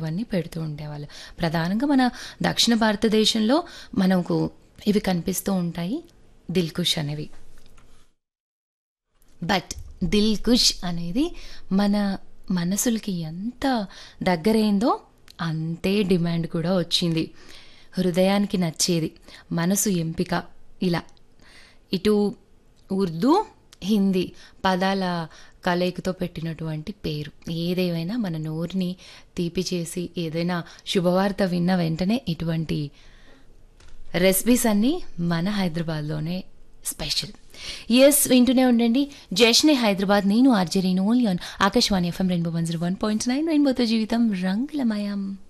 ఇలాంటివన్నీ పెడుతూ ఉండేవాళ్ళు ప్రధానంగా మన దక్షిణ భారతదేశంలో మనకు ఇవి కనిపిస్తూ ఉంటాయి దిల్కుష్ అనేవి బట్ దిల్ కుష్ అనేది మన మనసులకి ఎంత దగ్గరైందో అంతే డిమాండ్ కూడా వచ్చింది హృదయానికి నచ్చేది మనసు ఎంపిక ఇలా ఇటు ఉర్దూ హిందీ పదాల కలయికతో పెట్టినటువంటి పేరు ఏదేమైనా మన నోరుని తీపి చేసి ఏదైనా శుభవార్త విన్న వెంటనే ఇటువంటి రెసిపీస్ అన్నీ మన హైదరాబాద్లోనే స్పెషల్ ఎస్ వింటూనే ఉండండి జశ్నే హైదరాబాద్ నేను RJ Renu only on Akashvani FM Rainbow one zero one point nine రెయిన్బోతో జీవితం రంగులమయం